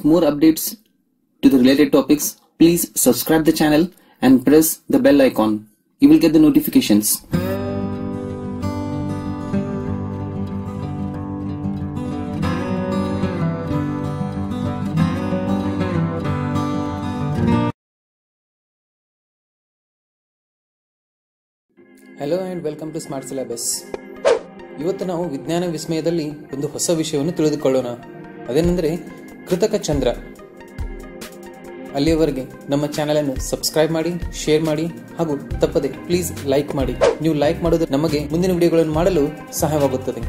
more updates to the related topics, please subscribe the channel and press the bell icon. You will get the notifications. Hello and welcome to smart syllabus ಇವತ್ತು ನಾವು ವಿಜ್ಞಾನ ವಿಸ್ಮಯದಲ್ಲಿ ಒಂದು ಹೊಸ ವಿಷಯವನ್ನು ತಿಳಿದುಕೊಳ್ಳೋಣ ಅದೇನೆಂದರೆ ಕೃತಕ ಚಂದ್ರ ಅಲ್ಲಿಯವರೆಗೆ ನಮ್ಮ ಚಾನೆಲ್ ಅನ್ನು ಸಬ್ಸ್ಕ್ರೈಬ್ ಮಾಡಿ ಶೇರ್ ಮಾಡಿ ಹಾಗೂ ತಪ್ಪದೆ ಪ್ಲೀಸ್ ಲೈಕ್ ಮಾಡಿ ನೀವು ಲೈಕ್ ಮಾಡೋದು ನಮಗೆ ಮುಂದಿನ ವಿಡಿಯೋಗಳನ್ನು ಮಾಡಲು ಸಹಾಯವಾಗುತ್ತದೆ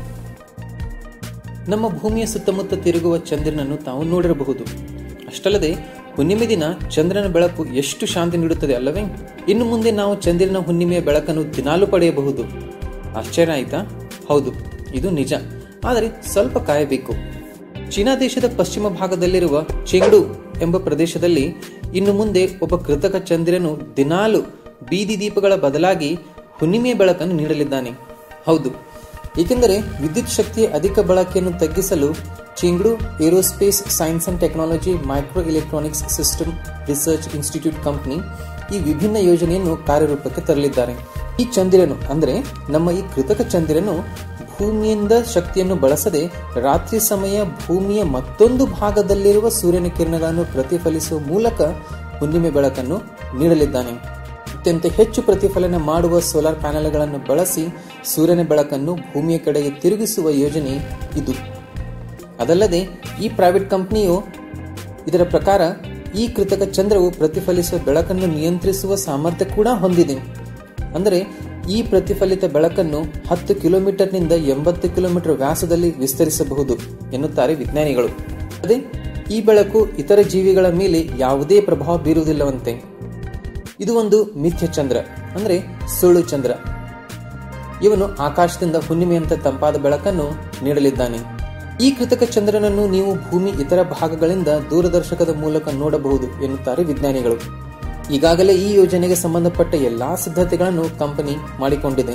ನಮ್ಮ ಭೂಮಿಯ ಸುತ್ತಮುತ್ತ ತಿರುಗುವ ಚಂದ್ರನನ್ನು ತಾವು ನೋಡಿರಬಹುದು ಅಷ್ಟಲ್ಲದೆ ಹುಣ್ಣಿಮೆ ದಿನ ಚಂದ್ರನ ಬೆಳಕು ಎಷ್ಟು ಶಾಂತಿ ನೀಡುತ್ತದೆ ಅಲ್ಲವೇ ಇನ್ನು ಮುಂದೆ ನಾವು ಚಂದ್ರನ ಹುಣ್ಣಿಮೆಯ ಬೆಳಕನ್ನು ದಿನಾಲು ಪಡೆಯಬಹುದು ಆಶ್ಚರ್ಯ ಆಯ್ತಾ ಹೌದು ಇದು ನಿಜ ಆದರೆ ಸ್ವಲ್ಪ ಕಾಯಬೇಕು ಚೀನಾ ದೇಶದ ಪಶ್ಚಿಮ ಭಾಗದಲ್ಲಿರುವ ಚೆಂಗ್ಡು ಎಂಬ ಪ್ರದೇಶದಲ್ಲಿ ಇನ್ನು ಮುಂದೆ ಒಬ್ಬ ಕೃತಕ ಚಂದ್ರನು ದಿನಾಲು ಬೀದಿ ದೀಪಗಳ ಬದಲಾಗಿ ಹುಣ್ಣಿಮೆಯ ಬೆಳಕನ್ನು ನೀಡಲಿದ್ದಾನೆ ಹೌದು ಏಕೆಂದರೆ ವಿದ್ಯುತ್ ಶಕ್ತಿಯ ಅಧಿಕ ಬಳಕೆಯನ್ನು ತಗ್ಗಿಸಲು Chengdu aerospace science and technology microelectronics system research institute company ಈ ವಿಭಿನ್ನ ಯೋಜನೆಯನ್ನು ಕಾರ್ಯರೂಪಕ್ಕೆ ತರಲಿದ್ದಾರೆ ಈ ಚಂದಿರನು ಅಂದರೆ ನಮ್ಮ ಈ ಕೃತಕ ಚಂದಿರನು ಭೂಮಿಯಿಂದ ಶಕ್ತಿಯನ್ನು ಬಳಸದೆ ರಾತ್ರಿ ಸಮಯ ಭೂಮಿಯ ಮತ್ತೊಂದು ಭಾಗದಲ್ಲಿರುವ ಸೂರ್ಯನ ಕಿರಣಗಳನ್ನು ಪ್ರತಿಫಲಿಸುವ ಮೂಲಕ ಹುಣ್ಣಿಮೆ ಬೆಳಕನ್ನು ನೀಡಲಿದ್ದಾನೆ ಅತ್ಯಂತ ಹೆಚ್ಚು ಪ್ರತಿಫಲನ ಮಾಡುವ ಸೋಲಾರ್ ಪ್ಯಾನೆಲ್ಗಳನ್ನು ಬಳಸಿ ಸೂರ್ಯನ ಬೆಳಕನ್ನು ಭೂಮಿಯ ಕಡೆಗೆ ತಿರುಗಿಸುವ ಯೋಜನೆ ಇದು ಅದಲ್ಲದೆ ಈ ಪ್ರೈವೇಟ್ ಕಂಪನಿಯು ಇದರ ಪ್ರಕಾರ ಈ ಕೃತಕ ಚಂದ್ರವು ಪ್ರತಿಫಲಿಸುವ ಬೆಳಕನ್ನು ನಿಯಂತ್ರಿಸುವ ಸಾಮರ್ಥ್ಯ ಕೂಡ ಹೊಂದಿದೆ ಅಂದರೆ ಈ ಪ್ರತಿಫಲಿತ ಬೆಳಕನ್ನು ಹತ್ತು ಕಿಲೋಮೀಟರ್ನಿಂದ ಎಂಬತ್ತು ಕಿಲೋಮೀಟರ್ ವ್ಯಾಸದಲ್ಲಿ ವಿಸ್ತರಿಸಬಹುದು ಎನ್ನುತ್ತಾರೆ ವಿಜ್ಞಾನಿಗಳು ಅದೇ ಈ ಬೆಳಕು ಇತರ ಜೀವಿಗಳ ಮೇಲೆ ಯಾವುದೇ ಪ್ರಭಾವ ಬೀರುವುದಿಲ್ಲವಂತೆ ಇದು ಒಂದು ಮಿಥ್ಯ ಚಂದ್ರ ಅಂದರೆ ಸುಳ್ಳು ಚಂದ್ರ ಇವನು ಆಕಾಶದಿಂದ ಹುಣ್ಣಿಮೆಯಂತ ತಂಪಾದ ಬೆಳಕನ್ನು ನೀಡಲಿದ್ದಾನೆ ಈ ಕೃತಕ ಚಂದ್ರನನ್ನು ನೀವು ಭೂಮಿ ಇತರ ಭಾಗಗಳಿಂದ ದೂರದರ್ಶಕದ ಮೂಲಕ ನೋಡಬಹುದು ಎನ್ನುತ್ತಾರೆ ವಿಜ್ಞಾನಿಗಳು ಈಗಾಗಲೇ ಈ ಯೋಜನೆಗೆ ಸಂಬಂಧಪಟ್ಟ ಎಲ್ಲಾ ಸಿದ್ಧತೆಗಳನ್ನು ಕಂಪನಿ ಮಾಡಿಕೊಂಡಿದೆ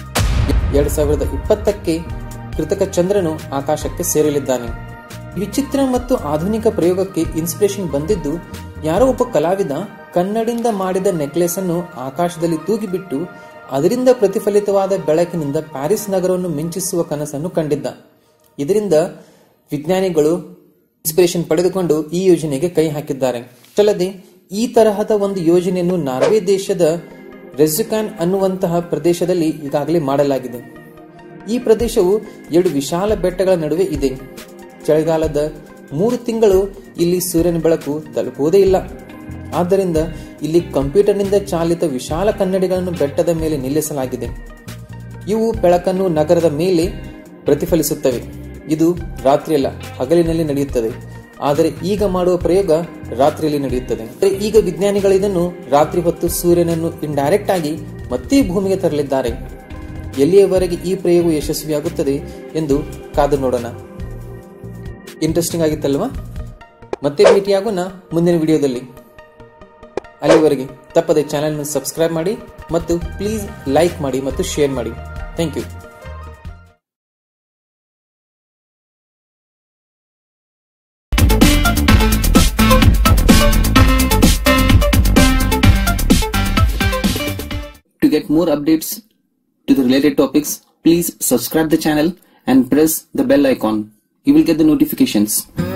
ಎರಡ್ ಸಾವಿರದ ಇಪ್ಪತ್ತಕ್ಕೆ ಕೃತಕ ಚಂದ್ರನು ಆಕಾಶಕ್ಕೆ ಸೇರಲಿದ್ದಾನೆ ವಿಚಿತ್ರ ಮತ್ತು ಆಧುನಿಕ ಪ್ರಯೋಗಕ್ಕೆ ಇನ್ಸ್ಪಿರೇಷನ್ ಬಂದಿದ್ದು ಯಾರೋ ಒಬ್ಬ ಕಲಾವಿದ ಕನ್ನಡಿಂದ ಮಾಡಿದ ನೆಕ್ಲೆಸ್ ಅನ್ನು ಆಕಾಶದಲ್ಲಿ ತೂಗಿಬಿಟ್ಟು ಅದರಿಂದ ಪ್ರತಿಫಲಿತವಾದ ಬೆಳಕಿನಿಂದ ಪ್ಯಾರಿಸ್ ನಗರವನ್ನು ಮಿಂಚಿಸುವ ಕನಸನ್ನು ಕಂಡಿದ್ದ ಇದರಿಂದ ವಿಜ್ಞಾನಿಗಳು ಇನ್ಸ್ಪಿರೇಷನ್ ಪಡೆದುಕೊಂಡು ಈ ಯೋಜನೆಗೆ ಕೈ ಹಾಕಿದ್ದಾರೆ ಅಲ್ಲದೆ ಈ ತರಹದ ಒಂದು ಯೋಜನೆಯನ್ನು ನಾರ್ವೆ ದೇಶದ ರೆಸುಕಾನ್ ಅನ್ನುವಂತಹ ಪ್ರದೇಶದಲ್ಲಿ ಈಗಾಗಲೇ ಮಾಡಲಾಗಿದೆ ಈ ಪ್ರದೇಶವು ಎರಡು ವಿಶಾಲ ಬೆಟ್ಟಗಳ ನಡುವೆ ಇದೆ ಚಳಿಗಾಲದ ಮೂರು ತಿಂಗಳು ಇಲ್ಲಿ ಸೂರ್ಯನ ಬೆಳಕು ತಲುಪುವುದೇ ಇಲ್ಲ ಆದ್ದರಿಂದ ಇಲ್ಲಿ ಕಂಪ್ಯೂಟರ್ನಿಂದ ಚಾಲಿತ ವಿಶಾಲ ಕನ್ನಡಿಗಳನ್ನು ಬೆಟ್ಟದ ಮೇಲೆ ನಿಲ್ಲಿಸಲಾಗಿದೆ ಇವು ಬೆಳಕನ್ನು ನಗರದ ಮೇಲೆ ಪ್ರತಿಫಲಿಸುತ್ತವೆ ಇದು ರಾತ್ರಿಯಲ್ಲ ಹಗಲಿನಲ್ಲಿ ನಡೆಯುತ್ತದೆ ಆದರೆ ಈಗ ಮಾಡುವ ಪ್ರಯೋಗ ರಾತ್ರಿಯಲ್ಲಿ ನಡೆಯುತ್ತದೆ ಈಗ ವಿಜ್ಞಾನಿಗಳು ಇದನ್ನು ರಾತ್ರಿ ಹೊತ್ತು ಸೂರ್ಯನನ್ನು ಇಂಡೈರೆಕ್ಟ್ ಆಗಿ ಮತ್ತೆ ಭೂಮಿಗೆ ತರಲಿದ್ದಾರೆ ಎಲ್ಲಿಯವರೆಗೆ ಈ ಪ್ರಯೋಗವು ಯಶಸ್ವಿಯಾಗುತ್ತದೆ ಎಂದು ಕಾದು ನೋಡೋಣ ಇಂಟ್ರೆಸ್ಟಿಂಗ್ ಆಗಿತ್ತಲ್ವಾ ಮತ್ತೆ ಭೇಟಿಯಾಗೋಣ ಮುಂದಿನ ವಿಡಿಯೋದಲ್ಲಿ ಅಲ್ಲಿವರೆಗೆ ತಪ್ಪದೆ ಚಾನೆಲ್ನ ಸಬ್ಸ್ಕ್ರೈಬ್ ಮಾಡಿ ಮತ್ತು ಪ್ಲೀಸ್ ಲೈಕ್ ಮಾಡಿ ಮತ್ತು ಶೇರ್ ಮಾಡಿ thank you To get more updates to the related topics, please subscribe the channel and press the bell icon. You will get the notifications.